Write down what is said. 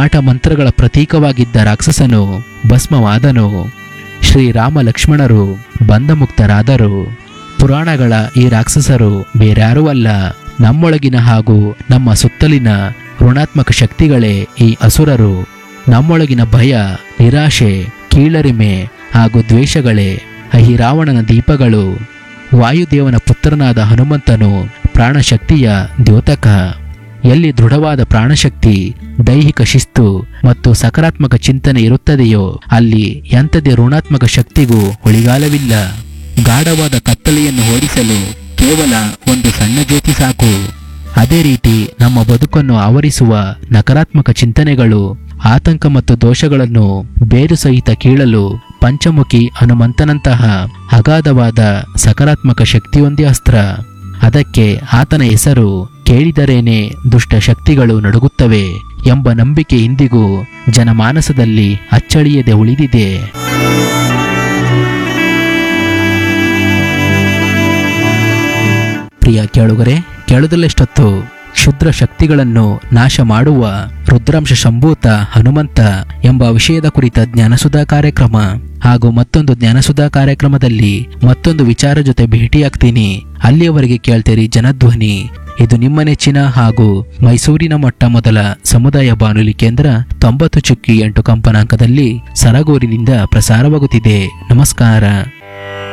ಮಾಟ ಮಂತ್ರಗಳ ಪ್ರತೀಕವಾಗಿದ್ದ ರಾಕ್ಷಸನು ಭಸ್ಮವಾದನು ಶ್ರೀರಾಮ ಲಕ್ಷ್ಮಣರು ಬಂಧಮುಕ್ತರಾದರು ಪುರಾಣಗಳ ಈ ರಾಕ್ಷಸರು ಬೇರ್ಯಾರೂ ಅಲ್ಲ ನಮ್ಮೊಳಗಿನ ಹಾಗೂ ನಮ್ಮ ಸುತ್ತಲಿನ ಋಣಾತ್ಮಕ ಶಕ್ತಿಗಳೇ ಈ ಅಸುರರು ನಮ್ಮೊಳಗಿನ ಭಯ ನಿರಾಶೆ ಕೀಳರಿಮೆ ಹಾಗೂ ದ್ವೇಷಗಳೇ ಅಹಿರಾವಣನ ದೀಪಗಳು ವಾಯುದೇವನ ಪುತ್ರನಾದ ಹನುಮಂತನು ಪ್ರಾಣಶಕ್ತಿಯ ದ್ಯೋತಕ ಎಲ್ಲಿ ದೃಢವಾದ ಪ್ರಾಣಶಕ್ತಿ ದೈಹಿಕ ಶಿಸ್ತು ಮತ್ತು ಸಕಾರಾತ್ಮಕ ಚಿಂತನೆ ಇರುತ್ತದೆಯೋ ಅಲ್ಲಿ ಎಂಥದೇ ಋಣಾತ್ಮಕ ಶಕ್ತಿಗೂ ಉಳಿಗಾಲವಿಲ್ಲ ಗಾಢವಾದ ಕತ್ತಲೆಯನ್ನು ಓಡಿಸಲು ಕೇವಲ ಒಂದು ಸಣ್ಣ ಜ್ಯೋತಿ ಸಾಕು ಅದೇ ರೀತಿ ನಮ್ಮ ಬದುಕನ್ನು ಆವರಿಸುವ ನಕಾರಾತ್ಮಕ ಚಿಂತನೆಗಳು ಆತಂಕ ಮತ್ತು ದೋಷಗಳನ್ನು ಬೇರು ಸಹಿತ ಕೀಳಲು ಪಂಚಮುಖಿ ಹನುಮಂತನಂತಹ ಅಗಾಧವಾದ ಸಕಾರಾತ್ಮಕ ಶಕ್ತಿಯೊಂದೇ ಅಸ್ತ್ರ ಅದಕ್ಕೆ ಆತನ ಹೆಸರು ಕೇಳಿದರೇನೆ ದುಷ್ಟ ಶಕ್ತಿಗಳು ನಡುಗುತ್ತವೆ ಎಂಬ ನಂಬಿಕೆ ಇಂದಿಗೂ ಜನಮಾನಸದಲ್ಲಿ ಅಚ್ಚಳಿಯದೆ ಉಳಿದಿದೆ ಪ್ರಿಯ ಕೇಳುಗರೆ ಕೇಳುವುದಲ್ಲೆಷ್ಟೊತ್ತು ಕ್ಷುದ್ರ ಶಕ್ತಿಗಳನ್ನು ನಾಶ ಮಾಡುವ ರುದ್ರಾಂಶ ಸಂಭೂತ ಹನುಮಂತ ಎಂಬ ವಿಷಯದ ಕುರಿತ ಜ್ಞಾನಸುಧಾ ಕಾರ್ಯಕ್ರಮ ಹಾಗೂ ಮತ್ತೊಂದು ಜ್ಞಾನಸುಧಾ ಕಾರ್ಯಕ್ರಮದಲ್ಲಿ ಮತ್ತೊಂದು ವಿಚಾರ ಜೊತೆ ಭೇಟಿಯಾಗ್ತೀನಿ ಅಲ್ಲಿಯವರೆಗೆ ಕೇಳ್ತೀರಿ ಜನಧ್ವನಿ ಇದು ನಿಮ್ಮ ನೆಚ್ಚಿನ ಹಾಗೂ ಮೈಸೂರಿನ ಮೊಟ್ಟ ಮೊದಲ ಸಮುದಾಯ ಬಾನುಲಿ ಕೇಂದ್ರ ತೊಂಬತ್ತು ಚುಕ್ಕಿ ಎಂಟು ಕಂಪನಾಂಕದಲ್ಲಿ ಸರಗೂರಿನಿಂದ ಪ್ರಸಾರವಾಗುತ್ತಿದೆ ನಮಸ್ಕಾರ